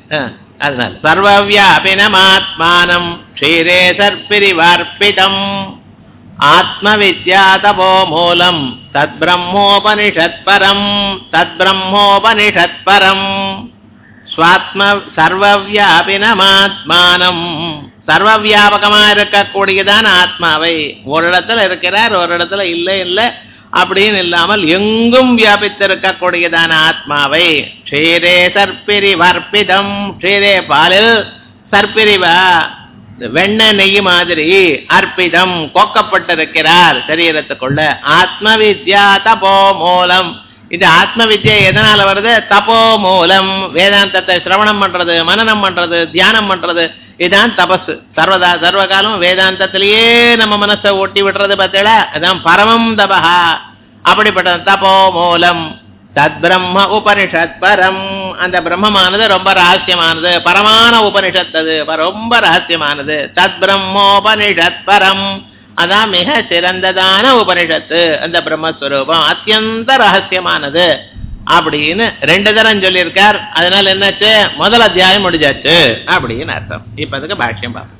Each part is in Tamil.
அஹ், அதனால சர்வவியாபினமாத்மானம் க்ஷீரே சர்பிரிவார்ப்பிதம் ஆத்மவித்யா தபோ மூலம் தத் பிரம்மோபனிஷத் பரம் தத் பிரம்மோபனிஷத் பரம் ஸ்வாத்ம சர்வவியாபினமாத்மானம் சர்வவியாபகமா இருக்கக்கூடியதான ஆத்மாவை ஒரு இடத்துல இருக்கிறார் ஒரு இடத்துல இல்லை இல்லை அப்படின்னு இல்லாமல் எங்கும் வியாபித்திருக்கக்கூடியதான ஆத்மாவை க்ஷீரே சர்ப்பிரி வர்ப்பிதம் க்ஷீரே பாலில் சர்ப்பிரிவா வெண்ணெய் நெய் மாதிரி அர்ப்பிதம் கோக்கப்பட்டிருக்கிறார் சரீரத்துக்குள்ள ஆத்ம வித்யா தபோ மூலம் இது ஆத்ம வித்யா எதனால வருது தபோ மூலம் வேதாந்தத்தை சிரவணம் பண்றது மனனம் பண்றது தியானம் பண்றது இதான் தபசு சர்வதா சர்வகாலம் வேதாந்தத்திலேயே நம்ம மனசை ஒட்டி விடுறது பார்த்தீங்களா அதான் பரமம் தபஹா அப்படிப்பட்ட தபோ மூலம் தத் பிரம்ம உபனிஷத் பரம் அந்த பிரம்மமானது ரொம்ப ரகசியமானது பரமான உபனிஷத் அது ரொம்ப ரகசியமானது தத் பிரம்மோபனிஷத் பரம் அதான் மிக சிறந்ததான உபனிஷத்து அந்த பிரம்மஸ்வரூபம் அத்தியந்த ரகசியமானது அப்படின்னு ரெண்டு தரம் சொல்லியிருக்கார் அதனால என்னாச்சு முதல் அத்தியாயம் முடிஞ்சாச்சு அப்படின்னு அர்த்தம் இப்ப அதுக்கு பாஷ்யம் பார்ப்போம்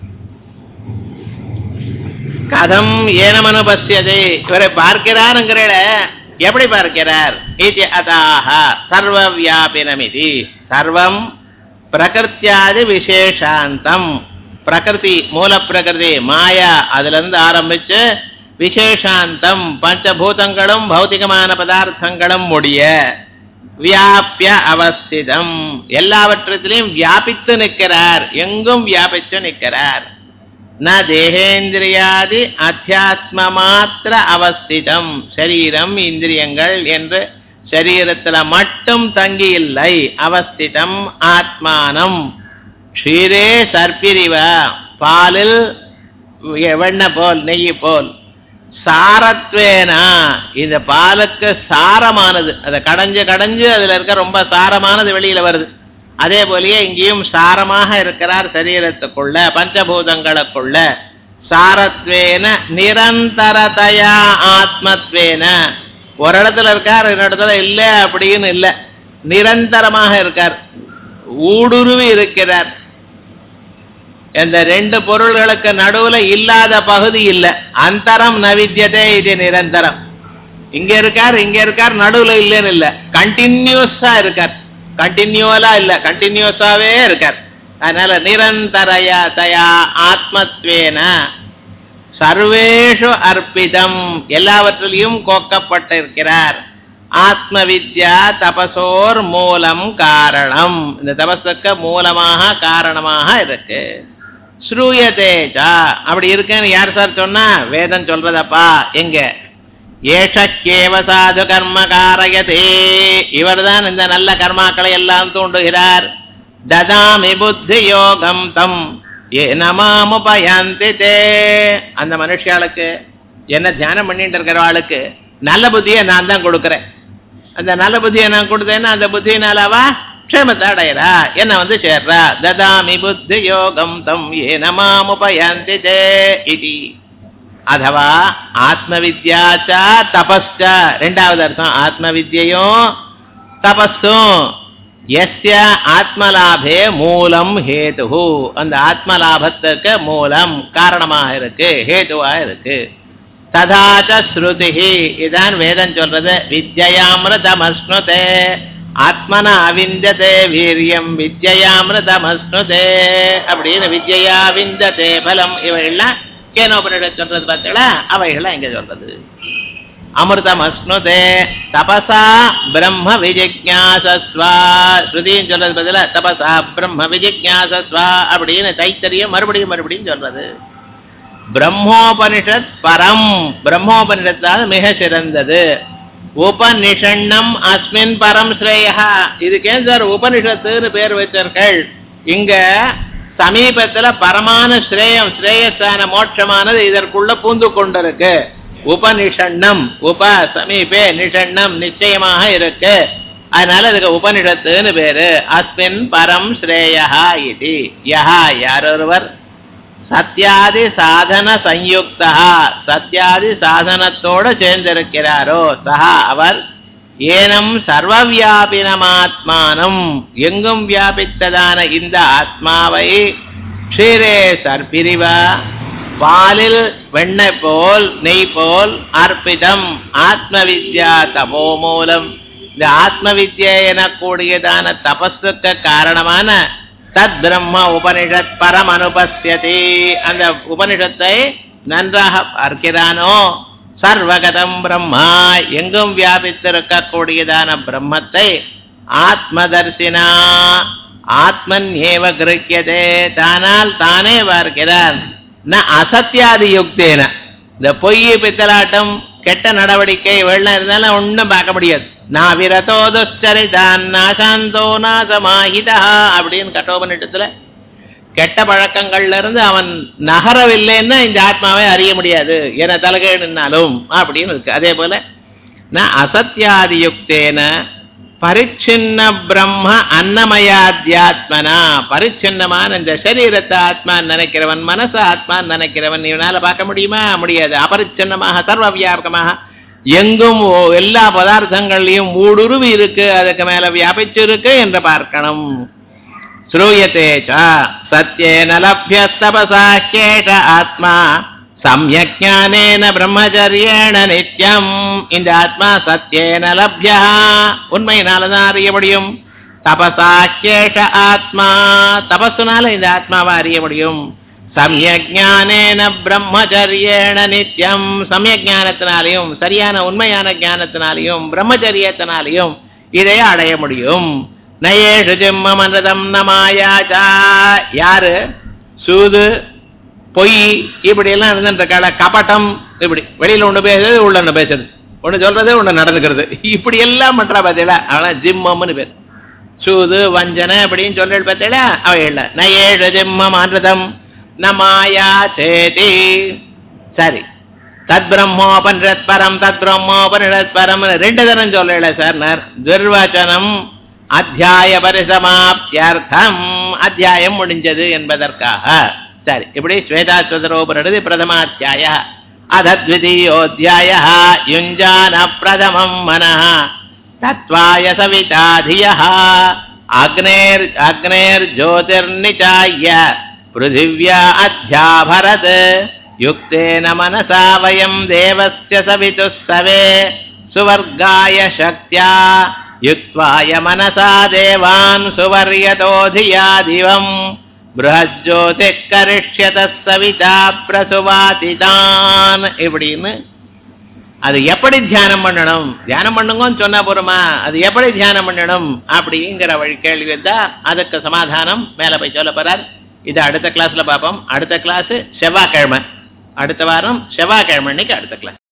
கதம் ஏனமனுபசியதே இவரை பார்க்கிறாருங்கிற எப்படி பார்க்கிறார் இது அதாக சர்வ வியாபினமிதி சர்வம் பிரகிருத்தியாதி விசேஷாந்தம் பிரகிருதி மூல பிரகிருதி மாயா அதுல இருந்து ஆரம்பிச்சு விசேஷாந்தம் பஞ்சபூதங்களும் பௌதிகமான பதார்த்தங்களும் முடிய வியாபிய அவஸ்திதம் எல்லாவற்றத்திலையும் வியாபித்து நிற்கிறார் எங்கும் வியாபித்து நிற்கிறார் ந தேகேந்திரியாதி அத்தியாத்ம மாத்திர அவஸ்திதம் சரீரம் இந்திரியங்கள் என்று சரீரத்துல மட்டும் தங்கி இல்லை அவஸ்திதம் ஆத்மானம் க்ஷீரே சர்ப்பிரிவ பாலில் வெண்ணெய் போல் நெய் போல் சாரத்வேனா இந்த பாலுக்கு சாரமானது அதை கடைஞ்சு கடைஞ்சு அதுல இருக்க ரொம்ப சாரமானது வெளியில வருது அதே போலயே இங்கேயும் சாரமாக இருக்கிறார் சரீரத்துக்குள்ள பஞ்சபூதங்களுக்குள்ள சாரத்வேன நிரந்தரதையா ஆத்மத்வேன ஒரு இடத்துல இருக்கார் ஒரு இடத்துல இல்ல அப்படின்னு இல்ல நிரந்தரமாக இருக்கார் ஊடுருவி இருக்கிறார் இந்த ரெண்டு பொருள்களுக்கு நடுவுல இல்லாத பகுதி இல்ல அந்தரம் நவித்தியதே இது நிரந்தரம் இங்க இருக்கார் இங்க இருக்கார் நடுவுல இல்லைன்னு இல்ல கண்டினியூஸா இருக்கார் கண்டினியூவலா இல்ல கண்டினியூஸாவே இருக்கார் அதனால நிரந்தரயா தயா ஆத்மத்வேன சர்வேஷு அர்ப்பிதம் எல்லாவற்றிலையும் கோக்கப்பட்டிருக்கிறார் ஆத்ம வித்யா தபசோர் மூலம் காரணம் இந்த தபஸுக்கு மூலமாக காரணமாக இருக்கு ஸ்ரூயதேஜா அப்படி இருக்கேன்னு யார் சார் சொன்னா வேதம் சொல்றதப்பா எங்க ஏஷக்கேவ சாது கர்ம காரயதே இவர்தான் இந்த நல்ல கர்மாக்களை எல்லாம் தூண்டுகிறார் ததாமி புத்தி யோகம் தம் ஏனமாமுபயாந்தி தே அந்த மனுஷாளுக்கு என்ன தியானம் பண்ணிட்டு இருக்கிற ஆளுக்கு நல்ல புத்தியை நான் தான் கொடுக்கிறேன் அந்த நல்ல புத்தியை நான் கொடுத்தேன்னா அந்த புத்தியினாலவா க்ஷேமத்தை அடையறா என்ன வந்து சேர்றா ததாமி புத்தி யோகம் தம் ஏனமாமுபயாந்தி தே இது அதுவா ஆத்ம வித்யாச்சா தபஸ்ச ரெண்டாவது அர்த்தம் ஆத்ம வித்யையும் தபஸும் எஸ்ய ஆத்மலாபே மூலம் ஹேது அந்த ஆத்மலாபத்துக்கு மூலம் காரணமாக இருக்கு ஹேதுவா இருக்கு ததாச்ச ஸ்ருதி இதான் வேதம் சொல்றது வித்யாமிருதமஸ்னுதே ஆத்மனா விந்ததே வீரியம் வித்யாமிருதமஸ்னுதே அப்படின்னு வித்யா விந்ததே பலம் இவைகள்லாம் கேனோபனிட சொல்றது பார்த்தீங்களா அவைகள்லாம் இங்க சொல்றது அமிர்தம் அஸ்னுதே தபசா பிரம்ம விஜிஜாசஸ்வா ஸ்ருதியும் சொல்றது பதில தபசா பிரம்ம விஜிஜாசஸ்வா அப்படின்னு தைத்தரியம் மறுபடியும் மறுபடியும் சொல்றது பிரம்மோபனிஷத் பரம் பிரம்மோபனிஷத்தாவது மிக சிறந்தது உபனிஷண்ணம் அஸ்மின் பரம் ஸ்ரேயா இதுக்கேன் சார் உபனிஷத்துன்னு பேர் வச்சார்கள் இங்க சமீபத்துல பரமான ஸ்ரேயம் ஸ்ரேயஸான மோட்சமானது இதற்குள்ள பூந்து கொண்டிருக்கு உபனிஷண்ணம் உப சமீபே நிஷண்ணம் நிச்சயமாக இருக்கு அதனால இதுக்கு உபனிஷத்துன்னு பேரு அஸ்மின் பரம் ஸ்ரேயா இது யஹா யாரொருவர் சத்யாதி சாதன சயுக்தா சத்யாதி சாதனத்தோட சேர்ந்திருக்கிறாரோ சஹா அவர் ஏனம் சர்வவியாபினமாத்மானம் எங்கும் வியாபித்ததான இந்த ஆத்மாவை க்ஷீரே சர்பிரிவா பாலில் வெண்ணெய் போல் நெய் போல் அர்ப்பிதம் ஆத்ம வித்யா தபோ மூலம் இந்த ஆத்ம வித்யா எனக்கூடியதான தபஸுக்கு காரணமான தத் பிரம்ம உபனிஷத் பரம் அனுபஸ்யதி அந்த உபனிஷத்தை நன்றாக பார்க்கிறானோ சர்வகதம் பிரம்மா எங்கும் வியாபித்திருக்கக்கூடியதான பிரம்மத்தை ஆத்மதர்சினா ஆத்மன் ஏவ கிரக்கியதே தானால் தானே பார்க்கிறார் ந அசத்தியாதி யுக்தேன இந்த பொய் பித்தலாட்டம் கெட்ட நடவடிக்கை வெள்ளம் இருந்தாலும் ஒன்றும் பார்க்க முடியாது நான் விரதோ துச்சரிதான் நாசாந்தோ நாசமாஹிதா அப்படின்னு கட்டோபனிட்டத்துல கெட்ட பழக்கங்கள்ல இருந்து அவன் நகரவில்லைன்னா இந்த ஆத்மாவை அறிய முடியாது என தலைகீழ்னாலும் அப்படின்னு இருக்கு அதே போல நான் அசத்தியாதி யுக்தேன பரிச்சின்ன பிரம்ம அன்னமயாத்தியாத்மனா பரிச்சின்னமான இந்த சரீரத்தை ஆத்மான்னு நினைக்கிறவன் மனச ஆத்மான்னு நினைக்கிறவன் இவனால பார்க்க முடியுமா முடியாது அபரிச்சின்னமாக சர்வ வியாபகமாக எங்கும் ஓ- எல்லா பதார்த்தங்கள்லயும் ஊடுருவி இருக்கு அதுக்கு மேல வியாபிச்சு இருக்கு என்று பார்க்கணும் श्रूयते च सत्येन लभ्यस्तपसा ह्येष आत्मा सम्यक् ज्ञानेन பிரம்மச்சரியேன நித்யம் இந்த ஆத்மா சத்தியேன லப்யா உண்மையினாலதான் அறிய முடியும் தபசா ஹ்யேஷ ஆத்மா தபசுனால இந்த ஆத்மாவை அறிய முடியும் சமயக் ஞானேன பிரம்மச்சரியேன நித்யம் சமயக் ஞானத்தினாலையும் சரியான உண்மையான ஞானத்தினாலையும் பிரம்மச்சரியத்தினாலையும் இதை அடைய முடியும் நயேஷு ஜிம்மம் அனதம் நமாயாச்சா யாரு சூது பொய் இப்படி எல்லாம் இருந்துட்டு இருக்காள கபட்டம் இப்படி வெளியில ஒண்ணு பேசுறது உள்ள ஒண்ணு பேசுறது ஒண்ணு சொல்றது ஒண்ணு நடந்துக்கிறது இப்படி எல்லாம் பண்றா பாத்தீங்களா அவள ஜிம்மம்னு பேர் சூது வஞ்சனை அப்படின்னு சொல்லி பார்த்தீங்களா அவ இல்ல நயேஷு ஜிம்மம் அனதம் நமாயா சேதி சரி தத் பிரம்மோபனிஷத் பரம் தத் பிரம்மோபனிஷத் பரம் ரெண்டு தரம் சொல்லல சார் துர்வச்சனம் அத்தியாய பரிசமாப்தியர்த்தம் அத்தியாயம் முடிஞ்சது என்பதற்காக சரி இப்படி ஸ்வேதாஸ்வதரோபரது பிரதமாத்தியாய அதத்விதீயோத்தியாய யுஞ்சான பிரதமம் மனः தத்வாய சவிதாதியः அக்னேர் அக்னேர்ஜோதிர்நிச்சாய पृथिव्या अध्याभरत् युक्तेन मनसा वयम् देवस्य सवितुः सवे सुवर्गाय शक्त्या युक्त्वाय मनसा देवान् सुवर्यतो धिया दिवम् बृहज्योतिः करिष्यतः सविता பிரசுவாதிதான் இப்படின்னு அது எப்படி தியானம் பண்ணணும் தியானம் பண்ணுங்கன்னு சொன்னா போருமா அது எப்படி தியானம் பண்ணணும் அப்படிங்கிற வழி கேள்வி தான் அதுக்கு சமாதானம் மேல போய் சொல்ல போறார் இது அடுத்த கிளாஸ்ல பார்ப்போம் அடுத்த கிளாஸ் செவ்வாய்க்கிழமை அடுத்த வாரம் செவ்வாய்க்கிழமை அன்னைக்கு அடுத்த கிளாஸ்